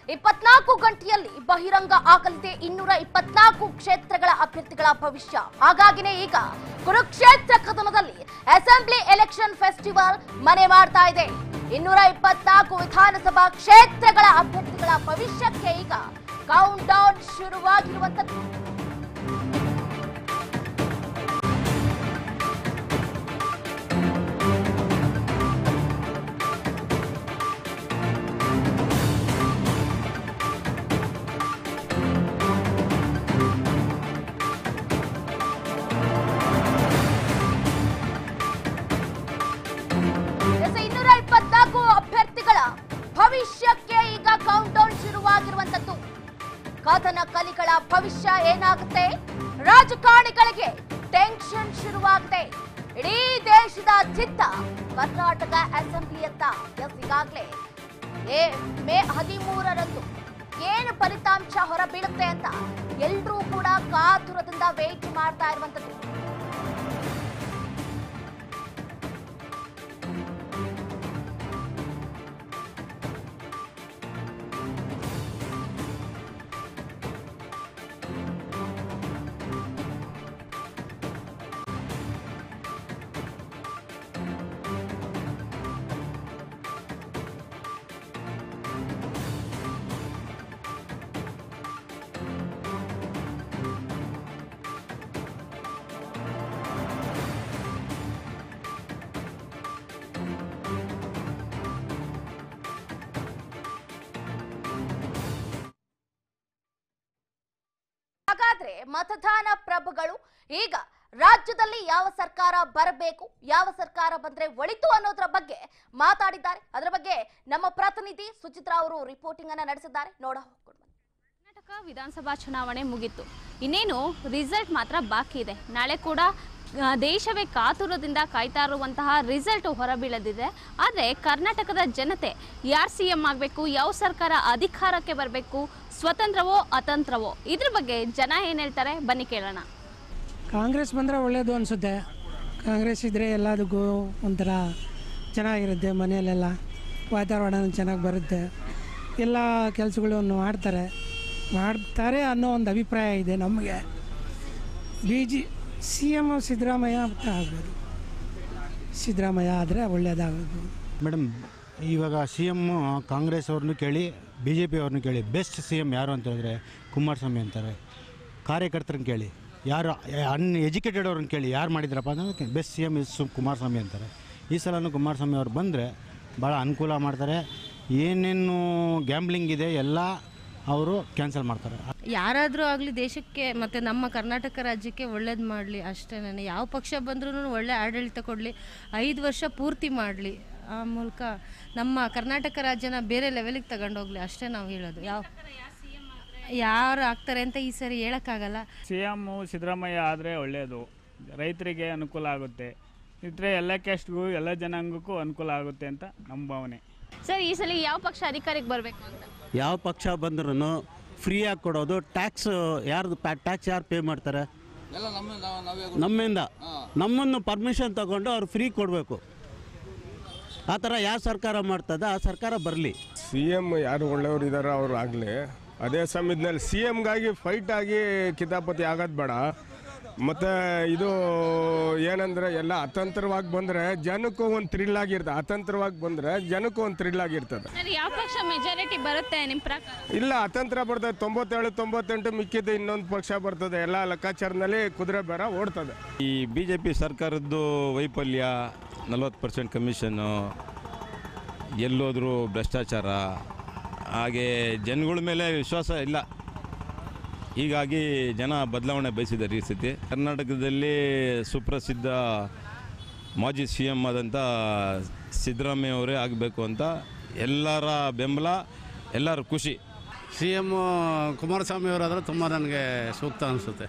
ಇಪ್ಪತ್ನಾಲ್ಕು ಗಂಟೆಯಲ್ಲಿ ಬಹಿರಂಗ ಆಗಲಿದೆ ಇನ್ನೂರ ಇಪ್ಪತ್ನಾಲ್ಕು ಕ್ಷೇತ್ರಗಳ ಅಭ್ಯರ್ಥಿಗಳ ಭವಿಷ್ಯ ಹಾಗಾಗಿನೇ ಈಗ ಕುರುಕ್ಷೇತ್ರ ಕದನದಲ್ಲಿ ಅಸೆಂಬ್ಲಿ ಎಲೆಕ್ಷನ್ ಫೆಸ್ಟಿವಲ್ ಮನೆ ಮಾಡ್ತಾ ಇದೆ ಇನ್ನೂರ ಇಪ್ಪತ್ನಾಲ್ಕು ವಿಧಾನಸಭಾ ಕ್ಷೇತ್ರಗಳ ಅಭ್ಯರ್ಥಿಗಳ ಭವಿಷ್ಯಕ್ಕೆ ಈಗ ಕೌಂಟ್ ಡೌನ್ ಶುರುವಾಗಿರುವಂತದ್ದು ಎಸ್, ಇನ್ನೂರ ಇಪ್ಪತ್ನಾಲ್ಕು ಅಭ್ಯರ್ಥಿಗಳ ಭವಿಷ್ಯಕ್ಕೆ ಈಗ ಕೌಂಟ್ ಡೌನ್ ಶುರುವಾಗಿರುವಂತದ್ದು ಕಥನ ಕಲಿಗಳ ಭವಿಷ್ಯ ಏನಾಗುತ್ತೆ ರಾಜಕಾರಣಿಗಳಿಗೆ ಟೆನ್ಷನ್ ಶುರುವಾಗಿದೆ ಇಡೀ ದೇಶದ ಚಿತ್ತ ಕರ್ನಾಟಕ ಅಸೆಂಬ್ಲಿಯತ್ತ ಎಸ್ ಈಗಾಗಲೇ ಏ ಮೇ ಹದಿಮೂರರಂದು ಏನು ಫಲಿತಾಂಶ ಹೊರಬೀಳುತ್ತೆ ಅಂತ ಎಲ್ಲರೂ ಕೂಡ ಕಾತುರದಿಂದ ವೇಟ್ ಮಾಡ್ತಾ ಇರುವಂತದ್ದು ಹಾಗಾದ್ರೆ ಮತದಾನ ಪ್ರಭುಗಳು ಈಗ ರಾಜ್ಯದಲ್ಲಿ ಯಾವ ಸರ್ಕಾರ ಬರಬೇಕು ಯಾವ ಸರ್ಕಾರ ಬಂದ್ರೆ ಒಳಿತು ಅನ್ನೋದ್ರ ಬಗ್ಗೆ ಮಾತಾಡಿದ್ದಾರೆ ಅದರ ಬಗ್ಗೆ ನಮ್ಮ ಪ್ರತಿನಿಧಿ ಸುಚಿತ್ರಾ ಅವರು ರಿಪೋರ್ಟಿಂಗ್ ಅನ್ನ ನಡೆಸಿದ್ದಾರೆ ನೋಡ ಹೋಗ್ಕೊಂಡು ಬನ್ನಿ. ಕರ್ನಾಟಕ ವಿಧಾನಸಭಾ ಚುನಾವಣೆ ಮುಗಿತು ಇನ್ನೇನು ರಿಸಲ್ಟ್ ಮಾತ್ರ ಬಾಕಿ ಇದೆ ನಾಳೆ ಕೂಡ ಆ, ದೇಶವೇ ಕಾತುರದಿಂದ ಕಾಯ್ತಾ ಇರುವಂತಹ ರಿಸಲ್ಟ್ ಹೊರಬೀಳದಿದೆ ಆದರೆ ಕರ್ನಾಟಕದ ಜನತೆ ಯಾರು ಸಿ ಎಂ ಆಗಬೇಕು ಯಾವ ಸರ್ಕಾರ ಅಧಿಕಾರಕ್ಕೆ ಬರಬೇಕು ಸ್ವತಂತ್ರವೋ ಅತಂತ್ರವೋ ಇದ್ರ ಬಗ್ಗೆ ಜನ ಏನು ಹೇಳ್ತಾರೆ ಬನ್ನಿ ಕೇಳೋಣ ಕಾಂಗ್ರೆಸ್ ಬಂದರೆ ಒಳ್ಳೆಯದು ಅನಿಸುತ್ತೆ ಕಾಂಗ್ರೆಸ್ ಇದ್ದರೆ ಎಲ್ಲದಕ್ಕೂ ಒಂಥರ ಚೆನ್ನಾಗಿರುತ್ತೆ ಮನೆಯಲ್ಲೆಲ್ಲ ವಾತಾವರಣ ಚೆನ್ನಾಗಿ ಬರುತ್ತೆ ಎಲ್ಲ ಕೆಲಸಗಳನ್ನು ಮಾಡ್ತಾರೆ ಮಾಡ್ತಾರೆ ಅನ್ನೋ ಒಂದು ಅಭಿಪ್ರಾಯ ಇದೆ ನಮಗೆ B G C M Siddaramaiah ಅಂತ ಆಗ್ಬೋದು ಸಿದ್ದರಾಮಯ್ಯ ಆದರೆ ಒಳ್ಳೆಯದಾಗೋದು ಮೇಡಮ್ ಇವಾಗ ಸಿ ಎಮ್ ಕಾಂಗ್ರೆಸ್ ಅವ್ರನ್ನೂ ಕೇಳಿ ಬಿ ಜೆ ಪಿ ಅವ್ರನ್ನೂ ಕೇಳಿ ಬೆಸ್ಟ್ ಸಿ ಎಮ್ ಯಾರು ಅಂತ ಹೇಳಿದ್ರೆ ಕುಮಾರಸ್ವಾಮಿ ಅಂತಾರೆ ಕಾರ್ಯಕರ್ತರನ್ನ ಕೇಳಿ ಯಾರು ಅನ್ ಎಜುಕೇಟೆಡ್ ಅವ್ರನ್ನ ಕೇಳಿ ಯಾರು ಮಾಡಿದ್ರಪ್ಪ ಅಂದರೆ best C M is Kumaraswamy ಅಂತಾರೆ ಈ ಸಲನೂ ಕುಮಾರಸ್ವಾಮಿ ಅವ್ರು ಬಂದರೆ ಭಾಳ ಅನುಕೂಲ ಮಾಡ್ತಾರೆ ಏನೇನು ಗ್ಯಾಂಬ್ಲಿಂಗ್ ಇದೆ ಎಲ್ಲ ಅವರು ಕ್ಯಾನ್ಸಲ್ ಮಾಡ್ತಾರೆ ಯಾರಾದರೂ ಆಗಲಿ ದೇಶಕ್ಕೆ ಮತ್ತು ನಮ್ಮ ಕರ್ನಾಟಕ ರಾಜ್ಯಕ್ಕೆ ಒಳ್ಳೇದು ಮಾಡಲಿ ಅಷ್ಟೇ ನಾನು ಯಾವ ಪಕ್ಷ ಬಂದ್ರೂ ಒಳ್ಳೆ ಆಡಳಿತ ಕೊಡಲಿ ಐದು ವರ್ಷ ಪೂರ್ತಿ ಮಾಡಲಿ ಆ ಮೂಲಕ ನಮ್ಮ ಕರ್ನಾಟಕ ರಾಜ್ಯನ ಬೇರೆ ಲೆವೆಲಿಗೆ ತಗೊಂಡೋಗ್ಲಿ ಅಷ್ಟೇ ನಾವು ಹೇಳೋದು ಯಾವ ಯಾರು ಆಗ್ತಾರೆ ಅಂತ ಈ ಸರಿ ಹೇಳೋಕ್ಕಾಗಲ್ಲ ಸಿ ಎಮ್ ಸಿದ್ದರಾಮಯ್ಯ ಆದರೆ ಒಳ್ಳೆಯದು ರೈತರಿಗೆ ಅನುಕೂಲ ಆಗುತ್ತೆ ಇದ್ರೆ ಎಲ್ಲ ಕ್ಯಾಸ್ಟ್ಗೂ ಎಲ್ಲ ಜನಾಂಗಕ್ಕೂ ಅನುಕೂಲ ಆಗುತ್ತೆ ಅಂತ ನಮ್ಮ ಭಾವನೆ ಸರ್ ಈ ಸಲ ಯಾವ ಪಕ್ಷ ಅಧಿಕಾರಕ್ಕೆ ಬರಬೇಕು ಅಂತ ಯಾವ ಪಕ್ಷ ಬಂದ್ರೂ ಫ್ರೀಯಾಗಿ ಕೊಡೋದು ಟ್ಯಾಕ್ಸ್ ಯಾರ್ದು ಟ್ಯಾಕ್ಸ್ ಯಾರು ಪೇ ಮಾಡ್ತಾರೆ ನಮ್ಮಿಂದ ನಮ್ಮನ್ನು ಪರ್ಮಿಷನ್ ತಗೊಂಡು ಅವ್ರು ಫ್ರೀ ಕೊಡಬೇಕು ಆ ಥರ ಯಾವ ಸರ್ಕಾರ ಮಾಡ್ತದೆ ಆ ಸರ್ಕಾರ ಬರಲಿ ಸಿ ಎಮ್ ಯಾರು ಒಳ್ಳೆಯವರು ಇದ್ದಾರೋ ಅವ್ರು ಆಗಲಿ ಅದೇ ಸಮಯದಲ್ಲಿ ಸಿ ಎಮ್ಗಾಗಿ ಫೈಟ್ ಆಗಿ ಕಿತಾಪತಿ ಆಗೋದು ಬೇಡ ಮತ್ತು ಇದು ಏನಂದರೆ ಎಲ್ಲ ಅತಂತ್ರವಾಗಿ ಬಂದರೆ ಜನಕ್ಕೂ ಒಂದು ಥ್ರಿಲ್ ಆಗಿರ್ತದೆ ಅತಂತ್ರವಾಗಿ ಬಂದರೆ ಜನಕ್ಕೂ ಒಂದು ಥ್ರಿಲ್ ಆಗಿರ್ತದೆ ಸರ್ ಯಾವ ಪಕ್ಷ ಮೆಜಾರಿಟಿ ಬರುತ್ತೆ ನಿಮ್ಮ ಪ್ರಕಾರ ಇಲ್ಲ ಅತಂತ್ರ ಬರ್ತದೆ ತೊಂಬತ್ತೇಳು ತೊಂಬತ್ತೆಂಟು ಮಿಕ್ಕಿದ್ದು ಇನ್ನೊಂದು ಪಕ್ಷ ಬರ್ತದೆ ಎಲ್ಲ ಲೆಕ್ಕಾಚಾರದಲ್ಲಿ ಕುದುರೆ ಬೇರ ಓಡ್ತದೆ ಈ ಬಿ ಜೆ ಪಿ ಸರ್ಕಾರದ್ದು ವೈಫಲ್ಯ ನಲವತ್ತು ಪರ್ಸೆಂಟ್ ಕಮಿಷನ್ನು ಎಲ್ಲೋದ್ರೂ ಭ್ರಷ್ಟಾಚಾರ ಹಾಗೆ ಜನಗಳ ಮೇಲೆ ವಿಶ್ವಾಸ ಇಲ್ಲ ಹೀಗಾಗಿ ಜನ ಬದಲಾವಣೆ ಬಯಸಿದ್ದಾರೆ ಈ ಸತಿ ಕರ್ನಾಟಕದಲ್ಲಿ ಸುಪ್ರಸಿದ್ಧ ಮಾಜಿ ಸಿ ಎಮ್ ಆದಂಥ ಸಿದ್ದರಾಮಯ್ಯ ಅವರೇ ಆಗಬೇಕು ಅಂತ ಎಲ್ಲರ ಬೆಂಬಲ ಎಲ್ಲರ ಖುಷಿ ಸಿ ಎಮ್ ಕುಮಾರಸ್ವಾಮಿ ಅವರಾದರೆ ತುಂಬ ನನಗೆ ಸೂಕ್ತ ಅನಿಸುತ್ತೆ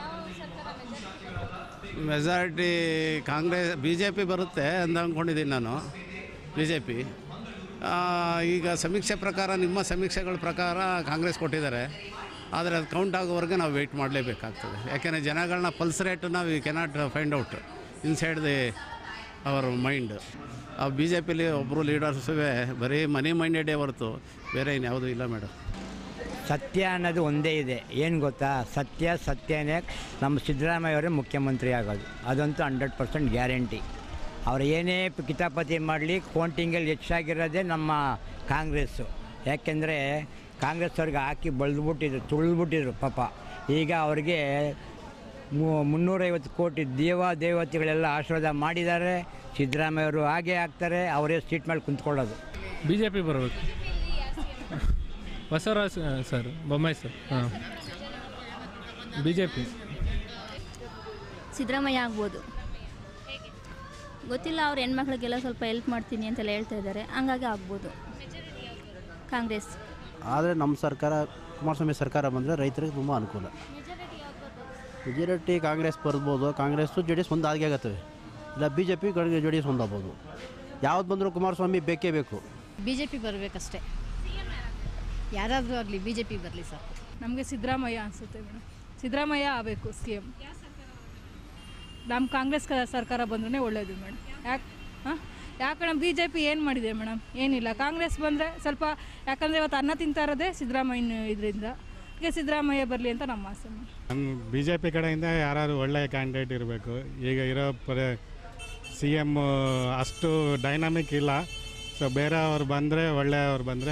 majority Congress B J P ಬರುತ್ತೆ ಅಂತ ಅಂದ್ಕೊಂಡಿದ್ದೀನಿ ನಾನು ಬಿ ಜೆ ಪಿ ಈಗ ಸಮೀಕ್ಷೆ ಪ್ರಕಾರ ನಿಮ್ಮ ಸಮೀಕ್ಷೆಗಳ ಪ್ರಕಾರ ಕಾಂಗ್ರೆಸ್ ಕೊಟ್ಟಿದ್ದಾರೆ ಆದರೆ ಅದು ಕೌಂಟ್ ಆಗೋವರೆಗೆ ನಾವು ವೆಯ್ಟ್ ಮಾಡಲೇಬೇಕಾಗ್ತದೆ ಯಾಕೆಂದರೆ ಜನಗಳನ್ನ ಪಲ್ಸ್ ರೇಟು ನಾವು we cannot find out inside the ಅವರ್ ಮೈಂಡ್ ಬಿ ಜೆ ಪಿಲಿ ಒಬ್ಬರು ಲೀಡರ್ಸು ಬರೀ ಮನಿ ಮೈಂಡೆಡೇ ಹೊರತು ಬೇರೆ ಇನ್ಯಾವುದೂ ಇಲ್ಲ ಮೇಡಮ್ ಸತ್ಯ ಅನ್ನೋದು ಒಂದೇ ಇದೆ ಏನು ಗೊತ್ತಾ ಸತ್ಯ ಸತ್ಯನೇ ನಮ್ಮ ಸಿದ್ದರಾಮಯ್ಯ ಅವರೇ ಮುಖ್ಯಮಂತ್ರಿ ಆಗೋದು ಅದಂತೂ ಹಂಡ್ರೆಡ್ ಪರ್ಸೆಂಟ್ ಗ್ಯಾರಂಟಿ ಅವ್ರು ಏನೇ ಪ- ಕಿತಾಪತಿ ಮಾಡಲಿ ಕೌಂಟಿಂಗಲ್ಲಿ ಹೆಚ್ಚಾಗಿರೋದೇ ನಮ್ಮ ಕಾಂಗ್ರೆಸ್ಸು ಯಾಕೆಂದರೆ ಕಾಂಗ್ರೆಸ್ ಅವ್ರಿಗೆ ಹಾಕಿ ಬಳ್ದುಬಿಟ್ಟಿದ್ರು ತುಳಿದ್ಬಿಟ್ಟಿದ್ರು ಪಾಪ ಈಗ ಅವ್ರಿಗೆ ಮು- ಮುನ್ನೂರೈವತ್ತು ಕೋಟಿ ದೇವ ದೇವತೆಗಳೆಲ್ಲ ಆಶೀರ್ವಾದ ಮಾಡಿದ್ದಾರೆ ಸಿದ್ದರಾಮಯ್ಯವರು ಹಾಗೆ ಆಗ್ತಾರೆ ಅವರೇ ಸೀಟ್ ಮೇಲೆ ಕುಂತ್ಕೊಳ್ಳೋದು ಬಿ ಜೆ ಪಿ ಬರಬೇಕು ಬಸವರಾಜ್ ಸರ್ ಬೊಮ್ಮಾಯಿ ಸರ್ ಹಾಂ ಬಿ ಜೆ ಪಿ ಸಿದ್ದರಾಮಯ್ಯ ಆಗ್ಬೋದು ಗೊತ್ತಿಲ್ಲ ಅವ್ರ ಹೆಣ್ಮಕ್ಳಿಗೆಲ್ಲ ಸ್ವಲ್ಪ ಹೆಲ್ಪ್ ಮಾಡ್ತೀನಿ ಅಂತೆಲ್ಲ ಹೇಳ್ತಾ ಇದ್ದಾರೆ ಹಂಗಾಗಿ ಆಗ್ಬೋದು ಕಾಂಗ್ರೆಸ್ ಆದರೆ ನಮ್ಮ ಸರ್ಕಾರ ಕುಮಾರಸ್ವಾಮಿ ಸರ್ಕಾರ ಬಂದರೆ ರೈತರಿಗೆ ತುಂಬ ಅನುಕೂಲ ಮೆಜಾರಿಟಿ ಕಾಂಗ್ರೆಸ್ ಬರ್ಬೋದು ಕಾಂಗ್ರೆಸ್ಸು ಜೆ ಡಿ ಎಸ್ ಒಂದು ಆಗಿ ಆಗತ್ತವೆ ಇಲ್ಲ B J P J D S ಒಂದಾಗ್ಬೋದು ಯಾವ್ದು ಬಂದರೂ ಕುಮಾರಸ್ವಾಮಿ ಬೇಕೇ ಬೇಕು ಬಿ ಜೆ ಪಿ ಬರಬೇಕಷ್ಟೇ ಯಾರಾದರೂ ಆಗಲಿ ಬಿ ಜೆ ಪಿ ಬರಲಿ ಸರ್ ನಮಗೆ ಸಿದ್ದರಾಮಯ್ಯ ಅನಿಸುತ್ತೆ ಮೇಡಮ್ ಸಿದ್ದರಾಮಯ್ಯ ಆಗಬೇಕು ಸಿ ಎಮ್ ನಮ್ಮ ಕಾಂಗ್ರೆಸ್ ಕ- ಸರ್ಕಾರ ಬಂದ್ರೆ ಒಳ್ಳೆಯದು ಮೇಡಮ್ ಯಾಕೆ ಹಾಂ ಯಾಕಂದ್ರೆ ಬಿ ಜೆ ಪಿ ಏನು ಮಾಡಿದೆ ಮೇಡಮ್ ಏನಿಲ್ಲ ಕಾಂಗ್ರೆಸ್ ಬಂದರೆ ಸ್ವಲ್ಪ ಯಾಕಂದರೆ ಇವತ್ತು ಅನ್ನ ತಿಂತಾ ಇರೋದೇ ಸಿದ್ದರಾಮಯ್ಯನ ಇದರಿಂದ ಈಗ ಸಿದ್ದರಾಮಯ್ಯ ಬರಲಿ ಅಂತ ನಮ್ಮ ಆಸೆ ಮೇಡಮ್ ನಮ್ಮ ಬಿ ಜೆ ಪಿ ಕಡೆಯಿಂದ ಯಾರಾದ್ರು ಒಳ್ಳೆಯ ಕ್ಯಾಂಡಿಡೇಟ್ ಇರಬೇಕು ಈಗ ಇರೋ ಪರ ಸಿ ಎಮ್ ಅಷ್ಟು ಡೈನಾಮಿಕ್ ಇಲ್ಲ ಸೊ ಬೇರೆಯವ್ರು ಬಂದರೆ ಒಳ್ಳೆಯವ್ರು ಬಂದರೆ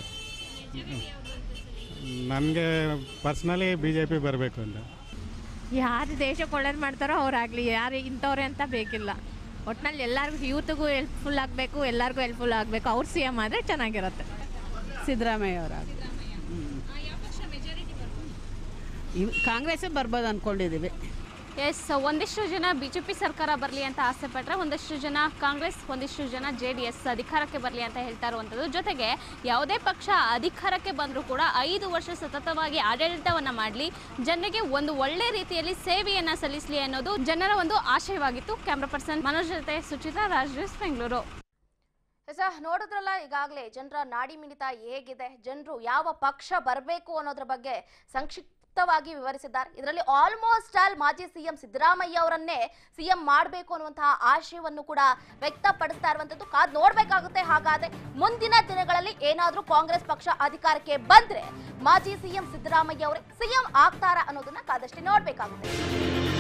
ನನಗೆ ಪರ್ಸ್ನಲಿ ಬಿ ಜೆ ಪಿ ಬರಬೇಕು ಅಂತ ಯಾರು ದೇಶಕ್ಕೆ ಒಳ್ಳೇದು ಮಾಡ್ತಾರೋ ಅವ್ರಾಗಲಿ ಯಾರು ಇಂಥವ್ರೆ ಅಂತ ಬೇಕಿಲ್ಲ ಒಟ್ನಲ್ಲಿ ಎಲ್ಲರಿಗೂ ಯೂತ್ಗೂ ಹೆಲ್ಪ್ಫುಲ್ ಆಗಬೇಕು ಎಲ್ಲರಿಗೂ ಹೆಲ್ಪ್ಫುಲ್ ಆಗಬೇಕು ಅವ್ರು ಸಿ ಎಮ್ ಆದರೆ ಚೆನ್ನಾಗಿರುತ್ತೆ ಸಿದ್ದರಾಮಯ್ಯ ಅವರಾಗಲಿ ಕಾಂಗ್ರೆಸ್ಸೇ ಬರ್ಬೋದು ಅಂದ್ಕೊಂಡಿದ್ದೀವಿ ಎಸ್ ಒಂದಿಷ್ಟು ಜನ ಬಿಜೆಪಿ ಸರ್ಕಾರ ಬರಲಿ ಅಂತ ಆಸೆ ಪಟ್ಟರೆ ಒಂದಿಷ್ಟು ಜನ ಕಾಂಗ್ರೆಸ್ ಒಂದಿಷ್ಟು ಜನ ಜೆ ಡಿ ಎಸ್ ಅಧಿಕಾರಕ್ಕೆ ಬರಲಿ ಅಂತ ಹೇಳ್ತಾ ಇರುವಂಥದ್ದು ಜೊತೆಗೆ ಯಾವುದೇ ಪಕ್ಷ ಅಧಿಕಾರಕ್ಕೆ ಬಂದರೂ ಕೂಡ ಐದು ವರ್ಷ ಸತತವಾಗಿ ಆಡಳಿತವನ್ನು ಮಾಡಲಿ ಜನರಿಗೆ ಒಂದು ಒಳ್ಳೆ ರೀತಿಯಲ್ಲಿ ಸೇವೆಯನ್ನು ಸಲ್ಲಿಸಲಿ ಅನ್ನೋದು ಜನರ ಒಂದು ಆಶಯವಾಗಿತ್ತು ಕ್ಯಾಮ್ರಾ ಪರ್ಸನ್ ಮನೋಜ್ ಜೊತೆ ಸುಚಿತಾ ರಾಜ್ ನ್ಯೂಸ್ ಬೆಂಗಳೂರು ಎಸ ನೋಡಿದ್ರಲ್ಲ ಈಗಾಗಲೇ ಜನರ ನಾಡಿ ಮಿಡಿತ ಹೇಗಿದೆ ಜನರು ಯಾವ ಪಕ್ಷ ಬರಬೇಕು ಅನ್ನೋದ್ರ ಬಗ್ಗೆ ಸಂಕ್ಷಿಪ್ತವಾಗಿ ವಿವರಿಸಿದ್ದಾರೆ ಇದರಲ್ಲಿ ಆಲ್ಮೋಸ್ಟ್ ಆಲ್ ಮಾಜಿ ಸಿಎಂ ಸಿದ್ದರಾಮಯ್ಯ ಅವರನ್ನೇ ಸಿಎಂ ಮಾಡಬೇಕು ಅನ್ನುವಂತಹ ಆಶಯವನ್ನು ಕೂಡ ವ್ಯಕ್ತಪಡಿಸ್ತಾ ಇರುವಂತದ್ದು ಕಾದ್ ನೋಡ್ಬೇಕಾಗುತ್ತೆ ಹಾಗಾದ್ರೆ ಮುಂದಿನ ದಿನಗಳಲ್ಲಿ ಏನಾದ್ರೂ ಕಾಂಗ್ರೆಸ್ ಪಕ್ಷ ಅಧಿಕಾರಕ್ಕೆ ಬಂದ್ರೆ ಮಾಜಿ ಸಿಎಂ ಸಿದ್ದರಾಮಯ್ಯ ಅವರೇ ಸಿಎಂ ಆಗ್ತಾರಾ ಅನ್ನೋದನ್ನ ಕಾದಷ್ಟೇ ನೋಡ್ಬೇಕಾಗುತ್ತೆ